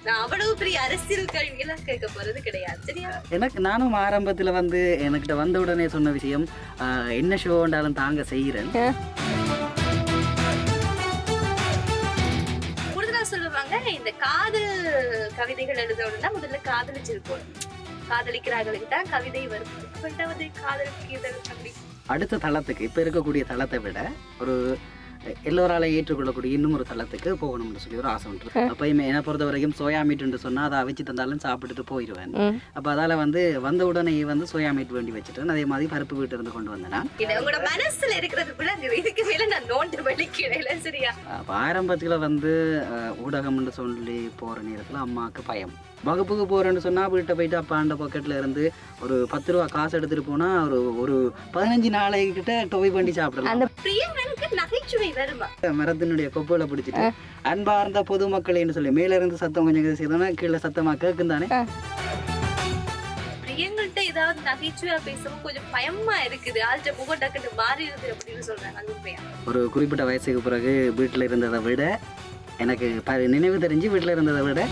நான் அவ்வளவு பெரிய அரசியல் கேள்வி எல்லாம் கேட்க போறது கிடையாது சரியா எனக்கு நானும் ஆரம்பத்துல வந்து எனக்கிட்ட வந்த உடனே சொன்ன விஷயம் ஆஹ், என்ன ஷோ வந்தாலும் தாங்க செய்கிறேன் கூடுதலா சொல்லுவாங்க இந்த காதல் கவிதைகள் எழுதணும்னா முதல்ல காதலிச்சிருக்கணும் காதலிக்கிறார்களுக்கு தான் கவிதை வரும் ரெண்டாவது காதலிக்கிறது அப்படி அடுத்த தளத்துக்கு இப்ப இருக்கக்கூடிய தளத்தை விட ஒரு எல்லோராலையும் ஏற்றுக்கொள்ளக்கூடிய இன்னும் ஒரு தளத்துக்கு போகணும்னு சொல்லி ஒரு ஆசை உண்டு அப்பயுமே என்னை பொறுத்த வரைக்கும் சோயா மீட்டுன்னு சொன்னா அதை அவிச்சு தந்தாலும் சாப்பிட்டுட்டு போயிடுவேன் அப்ப அதால வந்து வந்த உடனே வந்து சோயா மீட் வேண்டி வச்சுட்டேன் அதே மாதிரி பருப்பு வீட்டு இருந்து கொண்டு வந்தேன் நான். இது உங்களோட மனசுல இருக்கிறது கூட அங்க இதுக்கு மேல நான் நோண்டு வலிக்கிறேன் சரியா அப்ப ஆரம்பத்துல வந்து அஹ், ஊடகம்னு சொல்லி போற நேரத்துல அம்மாவுக்கு பயம் வகுப்புக்கு போறேன்னு சொன்னா வீட்டை போயிட்டு அப்பாண்ட பாக்கெட்ல இருந்து ஒரு பத்து ரூபா காசு எடுத்துட்டு போனா ஒரு ஒரு பதினஞ்சு நாளைக்கு கிட்ட டொவை பண்ணி சாப்பிடலாம் அந்த பிரியங்கனுக்கு நகைச்சுவை வருமா மரத்தினுடைய கொப்புகளை பிடிச்சிட்டு அன்பார்ந்த பொதுமக்களேன்னு சொல்லி மேல இருந்து சத்தம் கொஞ்சம் செய்தோம்னா கீழே சத்தமா கேட்கும் தானே பிரியங்கள்ட்ட ஏதாவது நகைச்சுவையா பேசவும் கொஞ்சம் பயமா இருக்குது ஆள்கிட்ட முகம் டக்குன்னு மாறி இருக்குது அப்படின்னு சொல்றாங்க அது உண்மையா ஒரு குறிப்பிட்ட வயசுக்கு பிறகு வீட்டில் இருந்ததை விட எனக்கு ப நினைவு தெரிஞ்சு வீட்டில் இருந்ததை விட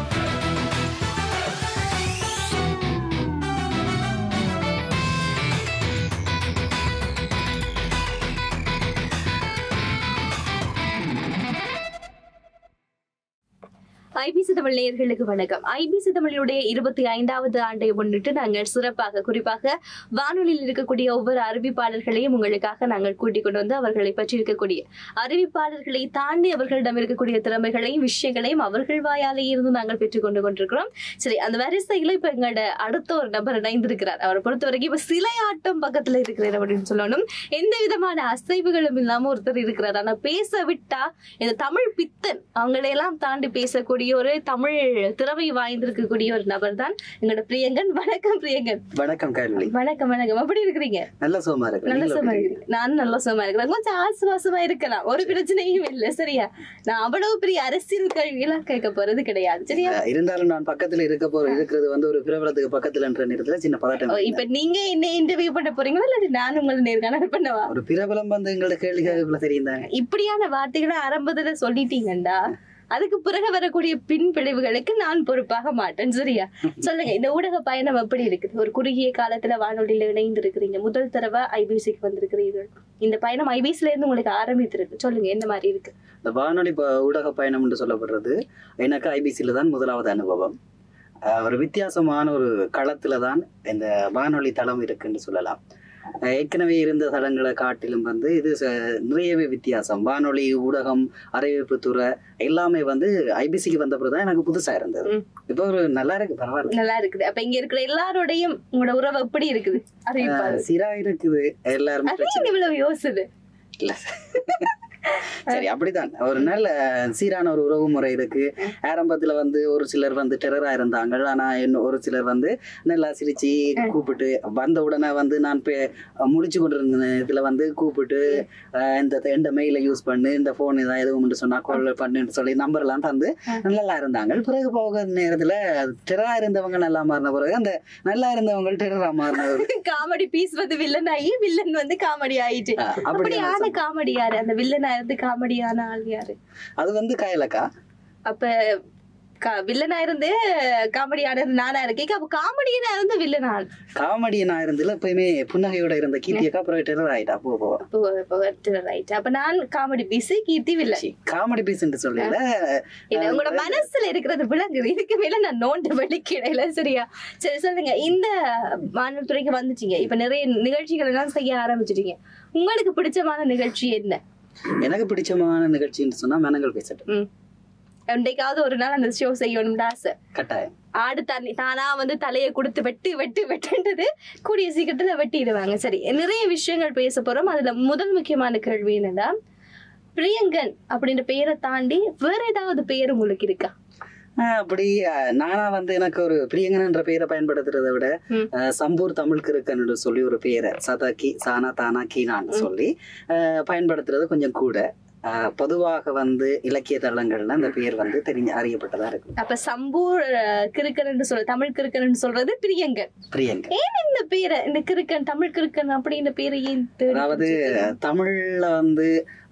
ஐபிசி தமிழ் நேயர்களுக்கு வணக்கம் ஐபிசி தமிழுடைய இருபத்தி ஐந்தாவது ஆண்டை முன்னிட்டு நாங்கள் சிறப்பாக குறிப்பாக வானொலியில் இருக்கக்கூடிய ஒவ்வொரு அறிவிப்பாளர்களையும் உங்களுக்காக நாங்கள் கூட்டிக் கொண்டு வந்து அவர்களை பற்றி இருக்கக்கூடிய அறிவிப்பாளர்களை தாண்டி அவர்களிடம் இருக்கக்கூடிய திறமைகளையும் விஷயங்களையும் அவர்கள் வாயாலே இருந்து நாங்கள் பெற்றுக் கொண்டு கொண்டிருக்கிறோம் சரி அந்த வரிசையில இப்ப எங்களோட அடுத்த ஒரு நபர் இணைந்திருக்கிறார் அவரை பொறுத்த வரைக்கும் இப்ப சிலையாட்டம் பக்கத்துல இருக்கிறார் அப்படின்னு சொல்லணும் எந்த விதமான அசைவுகளும் இல்லாம ஒருத்தர் இருக்கிறார் ஆனா பேச விட்டா இந்த தமிழ் பித்தன் அவங்களையெல்லாம் தாண்டி பேசக்கூடிய ஒரு தமிழ் திறமை வாய்ந்திருக்கக்கூடிய ஒரு நபர் தான் எங்களோட பிரியங்கன் வணக்கம் பிரியங்கன் வணக்கம் கேள்வி வணக்கம் வணக்கம் எப்படி இருக்கிறீங்க நல்ல சோமா இருக்கு நல்ல நீங்களும் சுகமா எப்படி இருக்கிறேன் நான் நல்ல சுகமா இருக்கிறேன் கொஞ்சம் ஆசுவாசமா இருக்கலாம் ஒரு பிரச்சனையும் இல்ல சரியா நான் அவ்வளவு பெரிய அரசியல் கேள்வி எல்லாம் கேட்க போறது கிடையாது சரியா அஹ் இருந்தாலும் நான் பக்கத்துல இருக்க போற இருக்கிறது வந்து ஒரு பிரபலத்துக்கு பக்கத்துலன்ற நேரத்துல சின்ன பதட்டம் ஓ, இப்ப நீங்க என்ன இன்டர்வியூ பண்ண போறீங்களா இல்லாட்டி நான் உங்களை நேர்காணல் பண்ணவா ஒரு பிரபலம் வந்து எங்களோட கேள்வி கேட்கக்குள்ள தெரியும் தானே இப்படியான வார்த்தைகளை ஆரம்பத்துல சொல்லிட்டீங்கண்டா அதுக்கு பிறகு வரக்கூடிய பின் விளைவுகளுக்கு நான் பொறுப்பாக மாட்டேன் சரியா சொல்லுங்க இந்த ஊடக பயணம் எப்படி இருக்குது ஒரு குறுகிய காலத்துல வானொலியில இணைந்து இருக்கிறீங்க முதல் தடவை ஐபிசிக்கு வந்திருக்கிறீர்கள் இந்த பயணம் ஐபிசில இருந்து உங்களுக்கு ஆரம்பித்திருக்கு சொல்லுங்க என்ன மாதிரி இருக்கு இந்த வானொலி ப- ஊடக பயணம் என்று சொல்லப்படுறது எனக்கு ஐபிசியில் தான் முதலாவது அனுபவம் அஹ் ஒரு வித்தியாசமான ஒரு களத்துல தான் இந்த வானொலி தளம் இருக்குன்னு சொல்லலாம் அஹ் ஏற்கனவே இருந்த தளங்களை காட்டிலும் வந்து இது ச- நிறையவே வித்தியாசம் வானொலி ஊடகம் அறிவிப்பு துறை எல்லாமே வந்து ஐபிசிக்கு வந்த பிறகு தான் எனக்கு புதுசா இருந்தது ம். இப்போ ஒரு நல்லா இருக்கு பரவாயில்ல நல்லா இருக்குது அப்ப இங்க இருக்கிற எல்லாரோடையும் உங்களோட உறவு எப்படி இருக்குது அறிவிப்பாரு சிரா இருக்குது எல்லாருமே அது ஏன் இவ்வளவு யோசுது இல்ல சரி அப்படிதான் ஒரு நல்ல சீரான ஒரு உறவு முறை இருக்கு ஆரம்பத்துல வந்து ஒரு சிலர் வந்து டெரரா இருந்தாங்க ஆனா இன்னும் ஒரு சிலர் வந்து நல்லா சிரிச்சு கூப்பிட்டு வந்த உடனே வந்து நான் பே- முழிச்சு கொண்டிருந்த இதுல வந்து கூப்பிட்டு அஹ், இந்த இந்த மெயில யூஸ் பண்ணு இந்த போன் ஏதாவது எதுவும் சொன்னா கால் பண்ணுன்னு சொல்லி நம்பர் எல்லாம் தந்து நல்லா இருந்தாங்க பிறகு போக நேரத்துல டெரரா இருந்தவங்க நல்லா மாறின பிறகு அந்த நல்லா இருந்தவங்க டெரரா மாறினவர் காமெடி பீஸ் வந்து வில்லன் ஆகி வில்லன் வந்து காமெடி ஆயிட்டு அப்படி அப்படியான காமெடி யாரு அந்த வில்லனா இருந்து காமெடியான ஆள் யாரு அது வந்து காயலக்கா அப்ப க- வில்லனா இருந்து காமெடி ஆனது நானா இருக்கேன் அப்ப காமெடியனா இருந்து வில்லனா காமெடியனா இருந்ததுல எப்பயுமே புன்னகையோட இருந்த கீர்த்தியக்கா அப்புறம் டெரர் ஆயிட்டா போ போ ரைட் அப்ப நான் comedy piece Keerthi villain comedy piece சொல்லல இல்ல உங்களோட மனசுல இருக்கிறது விளங்குது இதுக்கு மேல நான் நோண்டு வலிக்கிறேன் சரியா சரி சொல்லுங்க இந்த மாநில துறைக்கு வந்துட்டீங்க இப்ப நிறைய நிகழ்ச்சிகள் எல்லாம் செய்ய ஆரம்பிச்சிட்டீங்க உங்களுக்கு பிடிச்சமான நிகழ்ச்சி என்ன எனக்கு பிடிச்சமான நிகழ்ச்சின்னு சொன்னா மெனங்கள் பேசட்டும் ம் என்னைக்காவது ஒரு நாள் அந்த ஷோ செய்யணும்னு ஆசை கட்டாயம் ஆடு தண்ணி தானா வந்து தலையை கொடுத்து வெட்டு வெட்டு வெட்டுன்றது கூடிய சீக்கிரத்துல வெட்டிடுவாங்க சரி நிறைய விஷயங்கள் பேச போறோம் அதுல முதல் முக்கியமான கேள்வி என்னன்னா பிரியங்கன் அப்படின்ற பெயரை தாண்டி வேற ஏதாவது பெயர் உங்களுக்கு இருக்கா ஆஹ் அப்படி ஆஹ் நானா வந்து எனக்கு ஒரு பிரியங்கன்ற பெயரை பயன்படுத்துறதை விட ம். ஆஹ் சம்பூர் தமிழ் கிருக்கன்னு சொல்லி ஒரு பெயரை சதாக்கி சானா தானா கீனான்னு சொல்லி ஆஹ் பயன்படுத்துறது கொஞ்சம் கூட ஆஹ் பொதுவாக வந்து இலக்கிய தளங்கள்ல அந்த பெயர் வந்து தெரிஞ்சு அறியப்பட்டதா இருக்கு அப்ப சம்பூர் அஹ், கிறுக்கன் சொல்ற தமிழ் கிறுக்கன் சொல்றது பிரியங்கன் பிரியங்க இந்த பேரை இந்த கிறுக்கன் தமிழ் கிறுக்கன் அப்படின்ற பேரை ஏன் தேடி அதாவது பிடிச்சிருக்கீங்க? தமிழ்ல வந்து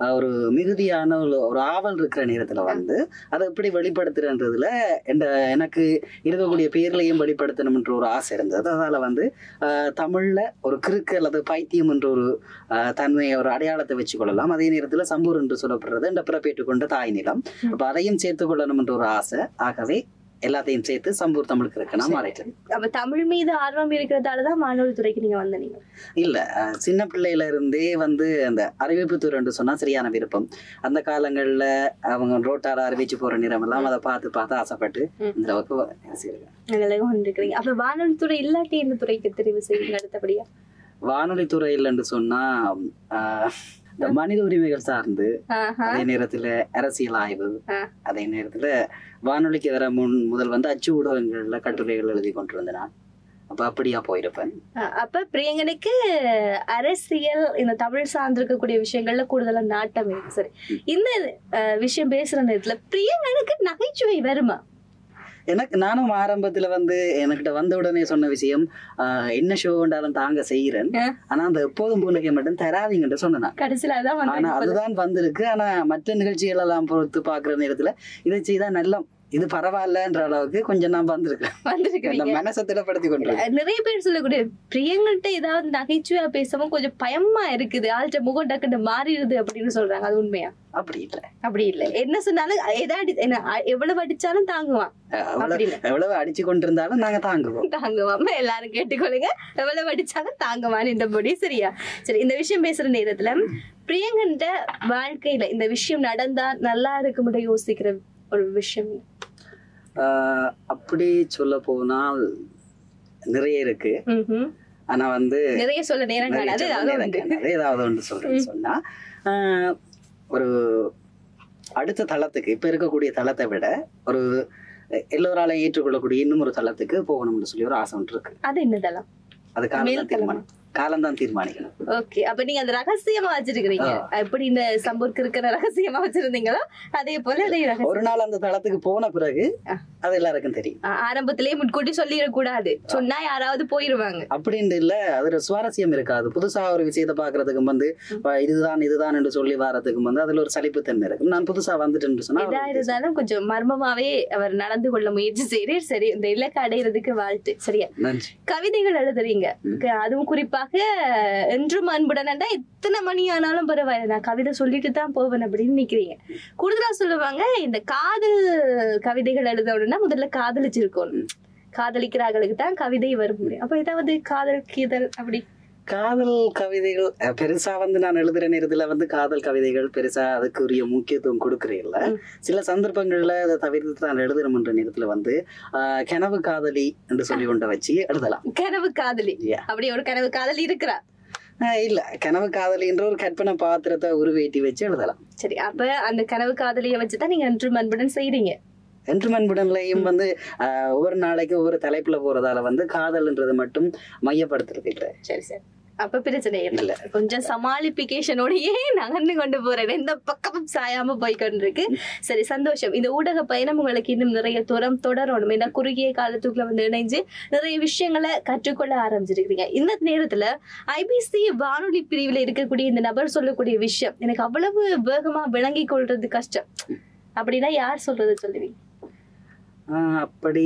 அஹ், ஒரு மிகுதியான ஒரு ஒரு ஆவல் இருக்கிற நேரத்துல வந்து அதை எப்படி வெளிப்படுத்துறதுல எந்த எனக்கு இருக்கக்கூடிய பேர்லையும் வெளிப்படுத்தணும்ன்ற ஒரு ஆசை இருந்தது அதால வந்து அஹ், தமிழ்ல ஒரு கிறுக்கு அல்லது பைத்தியம் என்ற ஒரு அஹ், தன்மையை ஒரு அடையாளத்தை வச்சு கொள்ளலாம் அதே நேரத்துல சம்பூர் என்று சொல்லப்படுறது இந்த பிறப்பேற்று கொண்ட தாய் நிலம் அப்ப அதையும் சேர்த்து கொள்ளணும் என்ற ஒரு ஆசை ஆகவே எல்லாத்தையும் சேர்த்து சம்பூர் தமிழுக்கு இருக்கு நான் மாறிட்டேன் அப்ப தமிழ் மீது ஆர்வம் இருக்கிறதாலதான் மாணவர் துறைக்கு நீங்க வந்த நீங்க இல்ல அஹ், சின்ன பிள்ளையில இருந்தே வந்து அந்த அறிவிப்பு துறைன்னு சொன்னா சரியான விருப்பம் அந்த காலங்கள்ல அவங்க ரோட்டார அறிவிச்சு போற நிறம் எல்லாம் அதை பார்த்து பார்த்து ஆசைப்பட்டு ம். இந்த அளவுக்கு ரசிகர்கள். நல்லதாக வந்திருக்கிறீங்க அப்ப வானொலி துறை இல்லாட்டி இந்த துறைக்கு தெரிவு செய்யுங்க அடுத்தபடியா வானொலி துறையில்னு சொன்னா அஹ், இந்த மனித உரிமைகள் சார்ந்து ஆஹா. அதே நேரத்துல அரசியல் ஆய்வு ஆ. அதே நேரத்துல வானொலிக்கு வர முன் முதல் வந்து அச்சு ஊடகங்கள்ல கட்டுரைகள் எழுதி கொண்டிருந்தேன் நான் அப்ப அப்படியா போயிருப்பேன் அஹ் அப்ப பிரியங்கனுக்கு அரசியல் இந்த தமிழ் சார்ந்திருக்கக்கூடிய விஷயங்கள்ல கூடுதலா நாட்டம் இருக்கு சரி இந்த அஹ், விஷயம் பேசுற நேரத்துல பிரியங்கனுக்கு நகைச்சுவை வருமா எனக்கு நானும் ஆரம்பத்துல வந்து எனக்கிட்ட வந்த உடனே சொன்ன விஷயம் ஆஹ், என்ன ஷோ வேண்டாலும் தாங்க செய்யறேன் ஆ. ஆனா அந்த எப்போதும் பூனைக்கு மட்டும் தராதீங்கன்னு சொன்னேன் நான். கடைசியில அதான் ஆனா வந்து அதுதான் வந்திருக்கு ஆனா மற்ற நிகழ்ச்சிகள் எல்லாம் பொறுத்து பாக்குற நேரத்துல இதை செய்தா நல்லா இது பரவாயில்லன்ற அளவுக்கு கொஞ்சம் நான் வந்திருக்கேன் அந்த வந்திருக்கிறீங்க மனசை திடப்படுத்தி கொண்டிருக்கேன் அஹ் நிறைய பேர் சொல்லக்கூடிய பிரியங்கள்ட்ட ஏதாவது நகைச்சுவையா பேசவும் கொஞ்சம் பயமா இருக்குது ஆள்கிட்ட முகம் டக்குன்னு மாறிடுது அப்படின்னு சொல்றாங்க அது உண்மையா அப்படி இல்ல அப்படி இல்ல என்ன சொன்னாலும் எதாவது என்ன அ- எவ்வளவு அடிச்சாலும் தாங்குவான் எவ்வளவு அப்படி இல்ல எவ்வளவு அடிச்சு கொண்டிருந்தாலும் நாங்க தாங்குவோம் தாங்குவாம எல்லாரும் கேட்டுக்கொள்ளுங்க எவ்வளவு அடிச்சாலும் தாங்குவான்ன்றபடி சரியா சரி இந்த விஷயம் பேசுற நேரத்துல பிரியங்கன்ட்ட வாழ்க்கையில இந்த விஷயம் நடந்தா நல்லா இருக்கும்னு யோசிக்கிற ஒரு விஷயம் ஆஹ், அப்படி சொல்ல போனால் நிறைய இருக்கு ம்ஹும். ஆனா வந்து நிறைய சொல்ல நேரம் நிறைய காணாது சொல்ல அது நேரம் உண்டு. காணாது. ஏதாவது ஒன்று சொல்றேன்னு சொன்னா ஆஹ், ஒரு அடுத்த தளத்துக்கு இப்ப இருக்கக்கூடிய தளத்தை விட ஒரு எல்லோராலையும் ஏற்றுக்கொள்ளக்கூடிய இன்னும் ஒரு தளத்துக்கு போகணும்னு சொல்லி ஒரு ஆசை ஒன்று இருக்கு அது என்னதெல்லாம் அது காலம் மேல் தான் தீர்மானம் காலம் தான் தீர்மானிக்கணும் ஓகே அப்ப நீங்க அந்த ரகசியமா வச்சிருக்கீங்க எப்படி இந்த சம்பூர்க்கு இருக்கிற ரகசியமா வச்சிருந்தீங்களோ அதே போல அதை ரகசியம் ஒரு நாள் அந்த தளத்துக்கு போன பிறகு ஆ. அது எல்லாருக்கும் தெரியும் ஆ- ஆரம்பத்திலேயே முன்கூட்டி சொல்லிடக் கூடாது சொன்னா யாராவது போயிருவாங்க அப்படின்னு இல்ல அதுல சுவாரஸ்யம் இருக்காது புதுசா ஒரு விஷயத்தை பாக்குறதுக்கு வந்து அஹ், இதுதான் இதுதான் என்று சொல்லி வாரத்துக்கு வந்து அதுல ஒரு சலிப்புத்தன்மை இருக்கும் நான் புதுசா வந்துட்டேன்னு சொன்னா எதா இருந்தாலும் கொஞ்சம் மர்மமாவே அவர் நடந்து கொள்ள முயற்சி செய்யறேன் சரி இந்த இலக்கு அடையிறதுக்கு வாழ்த்து சரியா நன்றி கவிதைகள் எழுதுறீங்க ம். க- அதுவும் குறிப்பாக என்றும் அன்புடனண்டா எத்தனை மணி ஆனாலும் பரவாயில்ல நான் கவிதை சொல்லிட்டு தான் போவேன் அப்படின்னு நிக்கிறீங்க கூடுதலா சொல்லுவாங்க இந்த காதல் கவிதைகள் எழுதணும்னா முதல்ல காதலிச்சிருக்கணும் காதலிக்கிறார்களுக்கு தான் கவிதை வர முடியும் அப்ப ஏதாவது காதல் கீதல் அப்படி காதல் கவிதைகள் அஹ், பெருசா வந்து நான் எழுதுற நேரத்துல வந்து காதல் கவிதைகள் பெருசா அதுக்குரிய முக்கியத்துவம் கொடுக்கறேன் இல்ல ம். சில சந்தர்ப்பங்கள்ல அதை தவிர்த்து நான் எழுதணும்ன்ற நேரத்துல வந்து ஆஹ், கனவு காதலி என்று சொல்லி கொண்ட வச்சு எழுதலாம் கனவு காதலி Yeah. அப்படி ஒரு கனவு காதலி இருக்கிறா ஆஹ், இல்ல கனவு காதலின்ற ஒரு கற்பனை பாத்திரத்தை உருவேட்டி வச்சு எழுதலாம் சரி அப்ப அந்த கனவு காதலியை வச்சுதான் நீங்க என்றும் அன்புடன் செய்றீங்க என்று மண்புடன்லையும் வந்து ஆஹ், ஒவ்வொரு நாளைக்கு ஒவ்வொரு தலைப்புல போறதால வந்து காதல்ன்றது மட்டும் மையப்படுத்துறது இல்லை சரி சரி அப்ப பிரச்சனை இல்லை இல்ல கொஞ்சம் சமாளிப்பிகேஷனோடயே நகர்ந்து கொண்டு போறேன் எந்த பக்கமும் சாயாம போய் கொண்டிருக்கு சரி சந்தோஷம் இந்த ஊடக பயணம் உங்களுக்கு இன்னும் நிறைய தூரம் தொடரணும் ஏன்னா குறுகிய காலத்துக்குள்ள வந்து இணைஞ்சு நிறைய விஷயங்களை கற்றுக்கொள்ள ஆரம்பிச்சிருக்கீங்க இந்த நேரத்துல ஐபிசி வானொலி பிரிவுல இருக்கக்கூடிய இந்த நபர் சொல்லக்கூடிய விஷயம் எனக்கு அவ்வளவு வேகமா விளங்கி கொள்றது கஷ்டம் அப்படின்னா யார் சொல்றது சொல்லுவீங்க ஆஹ், அப்படி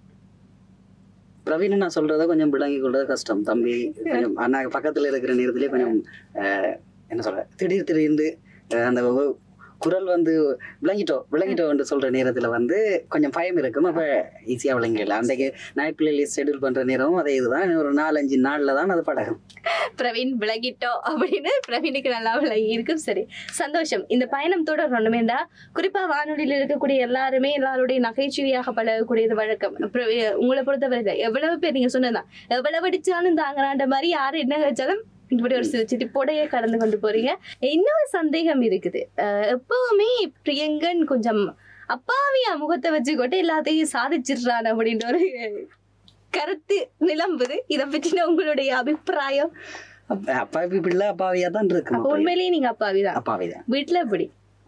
பிரவீன் நான் சொல்றத கொஞ்சம் விளங்கி கொள்றது கஷ்டம் தம்பி கொஞ்சம் அண்ணா பக்கத்துல இருக்கிற நேரத்திலே கொஞ்சம் ஆஹ், என்ன சொல்ற திடீர் திடீர்னு ஆஹ், அந்த ஒ- குரல் வந்து விளங்கிட்டோ விளங்கிட்டோ என்று சொல்ற நேரத்துல வந்து கொஞ்சம் பயம் இருக்கும் அப்ப ஈஸியா விளங்கிடலாம் அன்றைக்கு நைட் பிளேலிஸ்ட் ஷெட்யூல் பண்ற நேரமும் அதே இதுதான் ஒரு நாலஞ்சு நாள்ல தான் அது பழகும் பிரவீன் விலகிட்டோம் அப்படின்னு பிரவீனுக்கு நல்லா விலகி இருக்கும் சரி சந்தோஷம் இந்த பயணம் தொடரணுமேண்டா குறிப்பா வானொலியில் இருக்கக்கூடிய எல்லாருமே எல்லாருடைய நகைச்சுவையாக பழகக்கூடியது வழக்கம் அப்புறம் எ- உங்களை பொறுத்தவரை எவ்வளவு பேர் நீங்க சொன்னதான் எவ்வளவு அடிச்சாலும் தாங்கறான்ற மாதிரி யாரு என்ன வச்சாலும் இப்படி ஒரு சிறு சிரிப்போடையே கடந்து கொண்டு போறீங்க இன்னொரு சந்தேகம் இருக்குது அஹ் எப்பவுமே பிரியங்கன் கொஞ்சம் அப்பாவியா முகத்தை வச்சுக்கொண்டு எல்லாத்தையும் சாதிச்சிடுறான் அப்படின்ற ஒரு கருத்து நிலம்புது இதை பற்றின உங்களுடைய அபிப்பிராயம் அப்ப- அப்பாவி பிள்ளை அப்பாவியா தான் இருக்கும் அப்ப உண்மையிலேயே நீங்க அப்பாவிதான் அப்பாவிதான் வீட்டுல எப்படி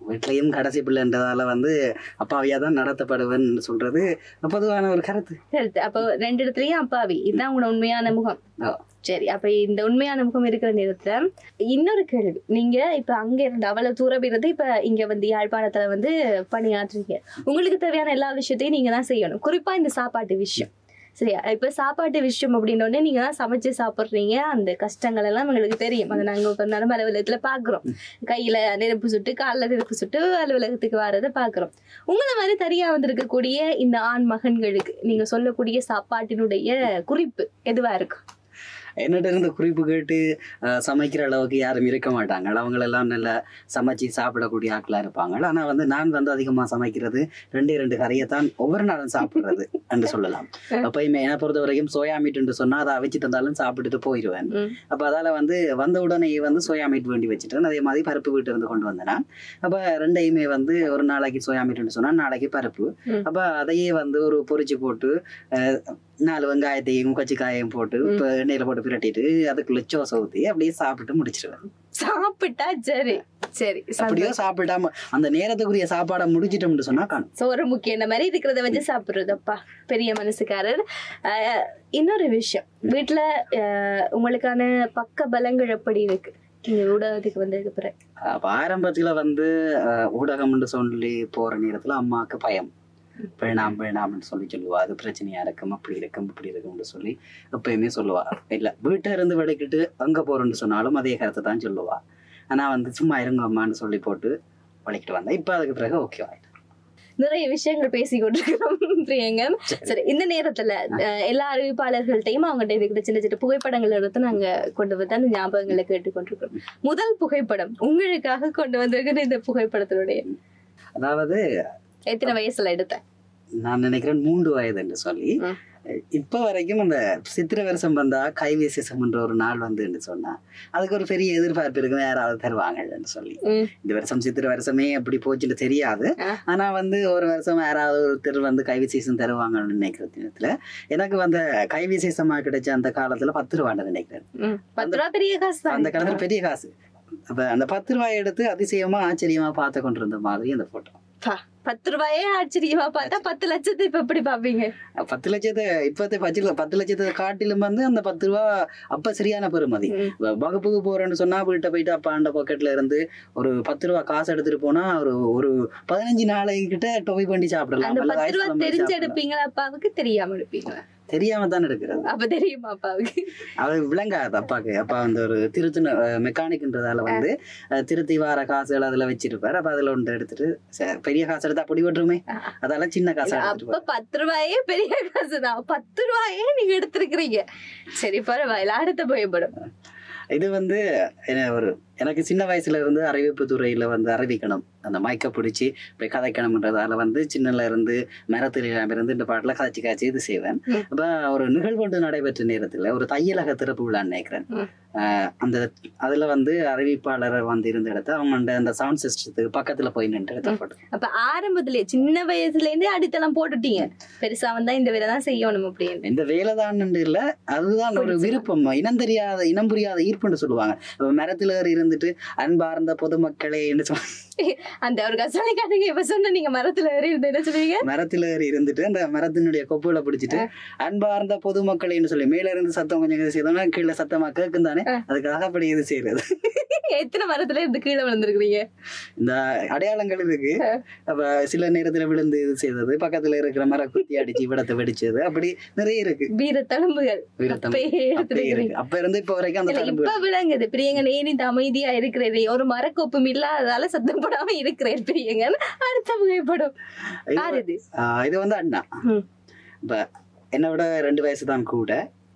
வீட்லயும் கடைசி பிள்ளைன்றதால வந்து அப்பாவியா தான் நடத்தப்படுவேன் சொல்றது பொதுவான ஒரு கருத்து கருத்து அப்போ ரெண்டு இடத்துலயும் அப்பாவி இதுதான் உங்களோட உண்மையான முகம் ஆ. சரி அப்ப இந்த உண்மையான முகம் இருக்கிற நேரத்துல இன்னொரு கேள்வி நீங்க இப்ப அங்க இருந்து அவ்வளவு தூரம் இருந்து இப்ப இங்க வந்து யாழ்ப்பாணத்துல வந்து பணியாற்றுறீங்க உங்களுக்கு தேவையான எல்லா விஷயத்தையும் நீங்க தான் செய்யணும் குறிப்பா இந்த சாப்பாட்டு விஷயம் சரியா இப்ப சாப்பாட்டு விஷயம் அப்படின்ன உடனே நீங்க தான் சமைச்சு சாப்பிடுறீங்க அந்த கஷ்டங்கள் எல்லாம் எங்களுக்கு தெரியும் அதை நாங்க ஒரு நலம் அலுவலகத்துல பாக்குறோம் கையில நெருப்பு சுட்டு கால்ல நெருப்பு சுட்டு அலுவலகத்துக்கு வரதை பாக்குறோம் உங்களை மாதிரி தனியா வந்திருக்கக்கூடிய இந்த ஆண் மகன்களுக்கு நீங்க சொல்லக்கூடிய சாப்பாட்டினுடைய குறிப்பு எதுவா இருக்கும் என்னட்ட இருந்து குறிப்பு கேட்டு அஹ், சமைக்கிற அளவுக்கு யாரும் இருக்க மாட்டாங்க அவங்களெல்லாம் நல்லா சமைச்சு சாப்பிடக்கூடிய ஆட்களா இருப்பாங்க ஆனா வந்து நான் வந்து அதிகமா சமைக்கிறது ரெண்டே ரெண்டு கறியை தான் ஒவ்வொரு நாளும் சாப்பிடுறது என்று சொல்லலாம் எப்பயுமே என்னை பொறுத்த வரைக்கும் சோயா மீட் என்று சொன்னா அதை அவிச்சு தந்தாலும் சாப்பிட்டுட்டு போயிடுவேன் ம். அப்ப அதால வந்து வந்த உடனே வந்து சோயா மீட் வேண்டி வச்சுட்டேன் அதே மாதிரி பருப்பு வீட்டு இருந்து கொண்டு வந்தேன் நான். அப்ப ரெண்டையுமே வந்து ஒரு நாளைக்கு சோயா மீட்னு சொன்னா நாளைக்கு பருப்பு ம். அப்ப அதையே வந்து ஒரு பொரிச்சு போட்டு அஹ், நாலு வெங்காயத்தையும் கொச்சிக்காயையும் போட்டு இப்ப எண்ணெயில போட்டு பிரட்டிட்டு அதுக்குள்ள சோசை ஊத்தி அப்படியே சாப்பிட்டு முடிச்சிருவேன் சாப்பிட்டா சரி சரி அப்படியோ சாப்பிடாம அந்த நேரத்துக்குரிய சாப்பாடை முடிச்சிட்டோம்னு சொன்னா காணும் சோறு முக்கியம் இந்த மாதிரி இருக்கிறத வச்சு சாப்பிடுறதப்பா பெரிய மனசுக்காரர் ஆஹ் இன்னொரு விஷயம் வீட்டுல ஆஹ் உங்களுக்கான பக்க பலங்கள் எப்படி இருக்கு நீங்க ஊடகத்துக்கு வந்ததுக்கு பிறகு அப்ப ஆரம்பத்துல வந்து அஹ், ஊடகம்னு சொல்லி போற நேரத்துல அம்மாவுக்கு பயம் வேணாம் வேணாம்னு சொல்லி சொல்லுவா அது பிரச்சனையா இருக்கும் அப்படி இருக்கும் இப்படி இருக்கும்னு சொல்லி எப்பயுமே சொல்லுவா இல்ல வீட்டை இருந்து விளக்கிட்டு அங்க போறோம்னு சொன்னாலும் அதே கருத்தை தான் சொல்லுவா ஆனா வந்து சும்மா இருங்க அம்மான்னு சொல்லி போட்டு வலிக்கிட்டு வந்தேன் இப்ப அதுக்கு பிறகு ஓகே ஆயிட்டு நிறைய விஷயங்கள் பேசி கொண்டிருக்கிறோம் பிரியங்க சரி இந்த நேரத்துல அஹ், எல்லா அறிவிப்பாளர்கள்ட்டையும் அவங்கள்ட்ட இருக்கிற சின்ன சின்ன புகைப்படங்கள் எடுத்து நாங்க கொண்டு வந்து அந்த ஞாபகங்களை கேட்டுக்கொண்டிருக்கிறோம் முதல் புகைப்படம் உங்களுக்காக கொண்டு வந்திருக்கிற இந்த புகைப்படத்தினுடைய அதாவது எத்தனை வயசுல எடுத்தேன் நான் நினைக்கிறேன் மூன்று வயது என்று சொல்லி ம். இப்ப வரைக்கும் அந்த சித்திர வருஷம் வந்தா கைவிசேஷம்ன்ற ஒரு நாள் வந்து சொன்னா அதுக்கு ஒரு பெரிய எதிர்பார்ப்பு இருக்கும் யாராவது தருவாங்கன்னு சொல்லி ம். இந்த வருஷம் சித்திர வருஷமே எப்படி போச்சுன்னு தெரியாது ஆ. ஆனா வந்து ஒரு வருஷம் யாராவது ஒருத்தர் வந்து கைவிசேஷம் தருவாங்கன்னு நினைக்கிற நேரத்துல எனக்கு வந்து கைவிசேஷமா கிடைச்ச அந்த காலத்துல பத்து ரூபான்னு நினைக்கிறேன் ம். பத்து ரூபா பெரிய காசு அந்த தான் காலத்துல பெரிய காசு அப்ப அந்த பத்து ரூபாய் எடுத்து அதிசயமா ஆச்சரியமா பார்த்து கொண்டிருந்த மாதிரி அந்த போட்டோ பத்து ரூபாயே ஆச்சரியமா பார்த்தா பத்து லட்சத்தை இப்ப எப்படி பாப்பீங்க பத்து லட்சத்தை இப்பത്തെ பட்ஜெட்ல பத்து லட்சத்தை காட்டிலும் வந்து அந்த பத்து ரூபா அப்ப சரியான பெறுமதி ம். வ- வகுப்புக்கு போறேன்னு சொன்னா வீட்டை போயிட்டு அப்பா அந்த பாக்கெட்ல இருந்து ஒரு பத்து ரூபா காசு எடுத்துட்டு போனா ஒரு ஒரு பதினஞ்சு நாளைக்கு கிட்ட டொபி பண்ணி சாப்பிடலாம் அந்த அல்லது பத்து ice ரூபா cream பண்ணி தெரிஞ்சு சாப்பிடலாம். எடுப்பீங்களா அப்பாவுக்கு தெரியாம எடுப்பீங்களா தெரியாம தான் எடுக்கிறது அப்ப தெரியுமா அப்பாவுக்கு அது விளங்காது அப்பாக்கு அப்பா வந்து ஒரு திருத்தின மெக்கானிக்ன்றதால வந்து அஹ், திருத்தி வார காசுகள் அதுல வச்சிருப்பாரு அப்ப அதுல ஒன்று எடுத்துட்டு சரி, பெரிய காசு எடுத்தா அப்படி விட்டுருமே ஆ. அதால சின்ன காசு எடுத்துட்டு அப்ப பத்து ரூபாயே பெரிய காசு தான் பத்து ரூபாயே நீங்க எடுத்திருக்கிறீங்க சரி பரவாயில்ல அடுத்த புகைப்படம் இது வந்து என்ன ஒரு எனக்கு சின்ன வயசுல இருந்து அறிவிப்பு துறையில வந்து அறிவிக்கணும் அந்த மைக்க பிடிச்சி இப்படி கதைக்கணும்ன்றதால வந்து சின்னல இருந்து மரத்துல இருந்து இந்த பாட்டுல கதைச்சு காய்ச்சி இது செய்வேன் ம். அப்ப ஒரு நிகழ்வு ஒன்று நடைபெற்ற நேரத்துல ஒரு தையலக திறப்பு விழா நினைக்கிறேன் ம். ஆஹ் அந்த அதுல வந்து அறிவிப்பாளர் வந்து இருந்த இடத்த அவங்க அந்த சவுண்ட் சிஸ்டத்துக்கு பக்கத்துல போய் நின்று எடுத்த போட்டோ அப்ப ஆரம்பத்திலேயே சின்ன வயசுல இருந்தே அடித்தளம் போட்டுட்டீங்க பெருசா வந்தா இந்த வேலை தான் செய்யணும் அப்படின்னு இந்த வேலை தான் இல்ல அதுதான் ஒரு பிடிச்சது. விருப்பம் இனம் தெரியாத இனம் புரியாத ஈர்ப்புன்னு சொல்லுவாங்க அப்ப மரத்துல ஏறி இருந்துட்டு அன்பார்ந்த பொதுமக்களே என்று சொல்லுவாங்க அந்த ஒரு கசாலை காட்டுங்க இப்ப சொன்ன நீங்க மரத்துல ஏறி இருந்து என்ன சொல்லுவீங்க மரத்துல ஏறி இருந்துட்டு அந்த மரத்தினுடைய கொப்புல பிடிச்சிட்டு அன்பார்ந்த பொதுமக்கள்னு சொல்லி மேல இருந்து சத்தம் கொஞ்சம் இது செய்தோம்னா கீழே சத்தமா கேட்கும் தானே ஆ. அதுக்காக அப்படி இது செய்யறது எத்தனை மரத்துல இருந்து கீழே விழுந்திருக்கிறீங்க இந்த அடையாளங்கள் இருக்கு ஆ. அப்ப சில நேரத்துல விழுந்து இது செய்தது பக்கத்துல இருக்கிற மர குத்தி அடிச்சு விடத்தை வெடிச்சது அப்படி நிறைய இருக்கு வீர தழும்புகள் வீரத்தம் அப்பயே அப்படியே எடுத்துருக்கிறீங்க இருக்கு அப்ப இருந்து இப்ப வரைக்கும் அந்த இல்ல தழும்பு இப்ப விளங்குது பிரியங்கன் ஏன் இந்த அமைதியா இருக்கிறது ஒரு மரக்கோப்பும் இல்லாததால சத்தம் போடாம இருக்கிறேன் பிரியங்கன் அடுத்த புகைப்படம் இது- யார் இது ஆஹ் இது வந்து அண்ணா ம். இப்ப என்னை விட ரெண்டு வயசு தான் கூட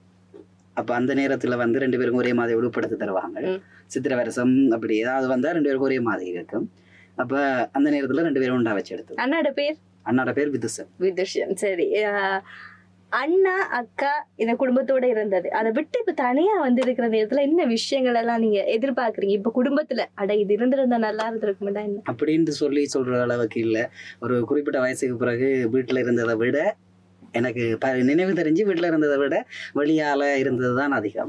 அப்ப அந்த நேரத்துல வந்து ரெண்டு பேரும் ஒரே மாதிரி உடுப்படுத்தி தருவாங்க ம். சித்திர வருஷம் அப்படி ஏதாவது வந்தா ரெண்டு பேருக்கும் ஒரே மாதிரி இருக்கும் அப்ப அந்த நேரத்துல ரெண்டு பேரும் உண்டா வச்சு எடுத்தது அண்ணாட பேர் அண்ணாட பேர் விதுசன் விதுஷன் சரி ஆஹ் அண்ணா அக்கா இந்த குடும்பத்தோட இருந்தது அதை விட்டு இப்ப தனியா வந்து இருக்கிற நேரத்துல என்ன விஷயங்கள் எல்லாம் நீங்க எதிர்பார்க்கறீங்க இப்ப குடும்பத்துல அட இது இருந்திருந்தா நல்லா இருந்திருக்குமே என்ன அப்படின்னு சொல்லி சொல்ற அளவுக்கு இல்ல ஒரு குறிப்பிட்ட வயசுக்கு பிறகு வீட்டுல இருந்ததை விட எனக்கு ப- நினைவு தெரிஞ்சு வீட்டுல இருந்ததை விட வெளியால இருந்தது தான் அதிகம்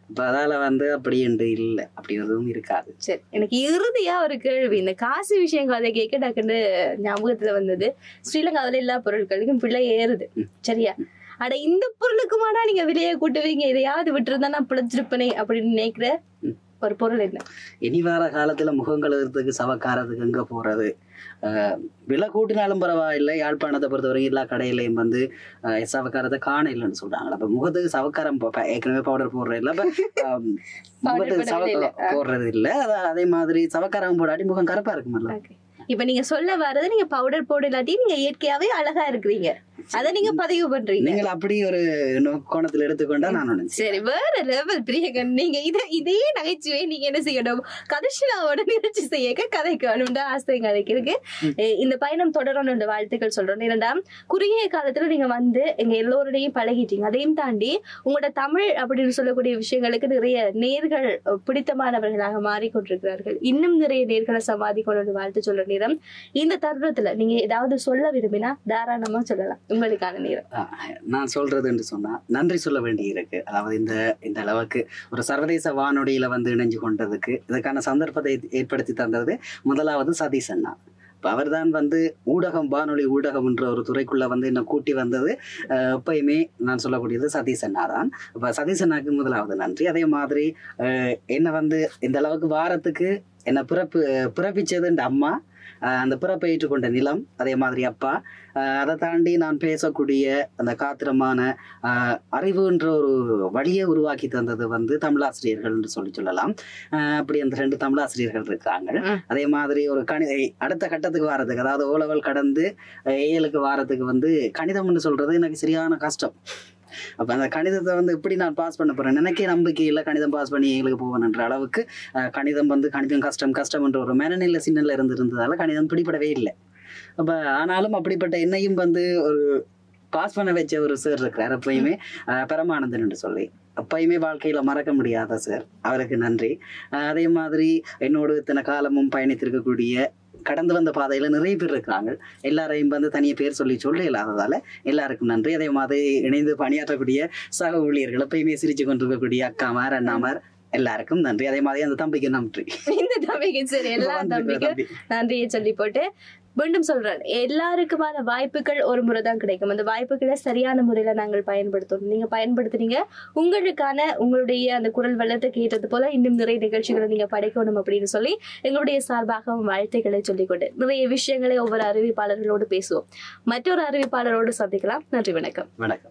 இப்ப அதால வந்து அப்படி என்று இல்லை அப்படின்றதும் இருக்காது சரி எனக்கு இறுதியா ஒரு கேள்வி இந்த காசு விஷயங்கள் அதை கேட்க டக்குன்னு ஞாபகத்துல வந்தது ஸ்ரீலங்காவில எல்லா பொருட்களுக்கும் பிள்ளை ஏறுது சரியா அட இந்த பொருளுக்குமாடா நீங்க விலையை கூட்டுவீங்க இதையாவது விட்டுருந்தா நான் பிழைச்சிருப்பனே அப்படின்னு நினைக்கிற ஒரு பொருள் என்ன இனி வர காலத்துல முகம் கழுவுறதுக்கு சவக்காரத்துக்கு எங்க போறது ஆஹ் விலை கூட்டினாலும் பரவாயில்லை யாழ்ப்பாணத்தை பொறுத்தவரைக்கும் எல்லா கடையிலையும் வந்து ஆஹ் சவக்காரத்தை காண இல்லைன்னு சொல்றாங்க அப்ப முகத்துக்கு சவக்காரம் போ- ப- ஏற்கனவே பவுடர் போடுறது இல்ல அப்ப ஆம், முகத்துக்கு போடவே இல்ல. சவ போடுறது இல்ல அத- அதே மாதிரி சவக்காரம் போடாட்டி முகம் கருப்பா இருக்குமல்ல Okay. இப்ப நீங்க சொல்ல வர்றது நீங்க பவுடர் போட இல்லாட்டி நீங்க இயற்கையாவே அழகா இருக்கிறீங்க அத நீங்க பதிவு பண்றீங்க நீங்கள் அப்படி ஒரு நோ- கோணத்துல எடுத்துக்கொண்டா நான் நினைச்சேன் சரி வேற லெவல் பிரியங்கன் நீங்க இத இதே நகைச்சுவை நீங்க என்ன செய்யணும் கதிஷிலாவோட நிகழ்ச்சி செய்ய கதைக்கு வேணும்டா ஆசை கதைக்கு இருக்கு எ- இந்த பயணம் தொடரணும் வாழ்த்துக்கள் சொல்றோம் ஏன்னா குறுகிய காலத்துல நீங்க வந்து எங்க எல்லோருடையும் பழகிட்டீங்க அதையும் தாண்டி உங்களோட தமிழ் அப்படின்னு சொல்லக்கூடிய விஷயங்களுக்கு நிறைய நேர்கள் அஹ், பிடித்தமானவர்களாக மாறிக்கொண்டிருக்கிறார்கள் இன்னும் நிறைய நேர்களை சமாதி கொண்டு வாழ்த்து சொல்ற நேரம் இந்த தருணத்துல நீங்க ஏதாவது சொல்ல விரும்பினா தாராளமா சொல்லலாம் உங்களுக்கான நேரம் ஆஹ் நான் சொல்றது என்று சொன்னா நன்றி சொல்ல வேண்டி இருக்கு அதாவது இந்த இந்த அளவுக்கு ஒரு சர்வதேச வானொலியில வந்து இணைஞ்சு கொண்டதுக்கு இதுக்கான சந்தர்ப்பத்தை ஏற்படுத்தி தந்தது முதலாவது சதீஷ் அண்ணா இப்போ அவர்தான் வந்து ஊடகம் வானொலி ஊடகம் என்ற ஒரு துறைக்குள்ள வந்து என்னை கூட்டி வந்தது அஹ் எப்பயுமே நான் சொல்லக்கூடியது சதீஷ் அண்ணா தான் இப்போ சதீஷ் அண்ணாக்கு முதலாவது நன்றி அதே மாதிரி அஹ் என்னை வந்து இந்த அளவுக்கு வாரத்துக்கு என்னை பிறப்பு பிறப்பிச்சது இந்த அம்மா அஹ் அந்த பிறப்பை ஏற்றுக்கொண்ட நிலம் அதே மாதிரி அப்பா அஹ் அதை தாண்டி நான் பேசக்கூடிய அந்த காத்திரமான அஹ் அறிவுன்ற ஒரு வழியை உருவாக்கி தந்தது வந்து தமிழாசிரியர்கள் என்று சொல்லி சொல்லலாம் அஹ் அப்படி அந்த ரெண்டு தமிழாசிரியர்கள் இருக்காங்க ம். அதே மாதிரி ஒரு கணித அடுத்த கட்டத்துக்கு வாரத்துக்கு அதாவது ஓலவல் கடந்து ஏழுக்கு வாரத்துக்கு வந்து கணிதம்னு சொல்றது எனக்கு சரியான கஷ்டம் அப்ப அந்த கணிதத்தை வந்து எப்படி நான் பாஸ் பண்ண போறேன் எனக்கே நம்பிக்கை இல்லை கணிதம் பாஸ் பண்ணி ஏழுக்கு போவேன்ற அளவுக்கு அஹ் கணிதம் வந்து கணிதம் கஷ்டம் கஷ்டம் என்ற ஒரு மனநிலை சின்னல இருந்து இருந்ததால கணிதம் பிடிபடவே இல்லை அப்ப ஆனாலும் அப்படிப்பட்ட என்னையும் வந்து ஒரு பாஸ் பண்ண வச்ச ஒரு சார் இருக்கிறார் எப்பயுமே அஹ் பரமானந்தன் என்று சொல்லி எப்பயுமே வாழ்க்கையில மறக்க முடியாத சார் அவருக்கு நன்றி அஹ் அதே மாதிரி என்னோடு இத்தனை காலமும் பயணித்திருக்கக்கூடிய கடந்து வந்த பாதையில நிறைய பேர் இருக்கிறாங்க எல்லாரையும் வந்து தனியாக பேர் சொல்லி சொல்ல இல்லாததால எல்லாருக்கும் நன்றி அதே மாதிரி இணைந்து பணியாற்றக்கூடிய சக ஊழியர்கள் எப்பயுமே சிரிச்சு கொண்டிருக்கக்கூடிய அக்காமார் அண்ணாமார் எல்லாருக்கும் நன்றி அதே மாதிரி அந்த தம்பிக்கு நன்றி இந்த தம்பிக்கு சரி எல்லா வந்திருக்கிற தம்பிக்கும் நன்றியை சொல்லி போட்டு மீண்டும் சொல்றேன் எல்லாருக்குமான வாய்ப்புகள் ஒரு முறை தான் கிடைக்கும் அந்த வாய்ப்புகளை சரியான முறையில நாங்கள் பயன்படுத்தணும் நீங்க பயன்படுத்துறீங்க உங்களுக்கான உங்களுடைய அந்த குரல் வளத்தை கேட்டது போல இன்னும் நிறைய நிகழ்ச்சிகளை நீங்க படைக்கணும் அப்படின்னு சொல்லி எங்களுடைய சார்பாக வாழ்த்துக்களை சொல்லிக்கொண்டு நிறைய விஷயங்களை ஒவ்வொரு அறிவிப்பாளர்களோடு பேசுவோம் மற்றொரு அறிவிப்பாளரோடு சந்திக்கலாம் நன்றி வணக்கம் வணக்கம்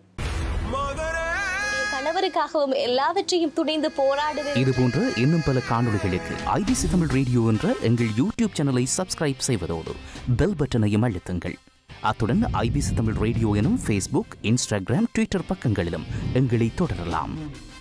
கணவருக்காகவும் எல்லாவற்றையும் துணிந்து போராடுவேன் இது போன்ற இன்னும் பல காணொளிகளுக்கு ஐபிசி தமிழ் ரேடியோ என்ற எங்கள் யூடியூப் சேனலை சப்ஸ்கிரைப் செய்வதோடு பெல் பட்டனையும் அழுத்துங்கள் அத்துடன் ஐபிசி தமிழ் ரேடியோ எனும் ஃபேஸ்புக் இன்ஸ்டாகிராம் ட்விட்டர் பக்கங்களிலும் எங்களை தொடரலாம்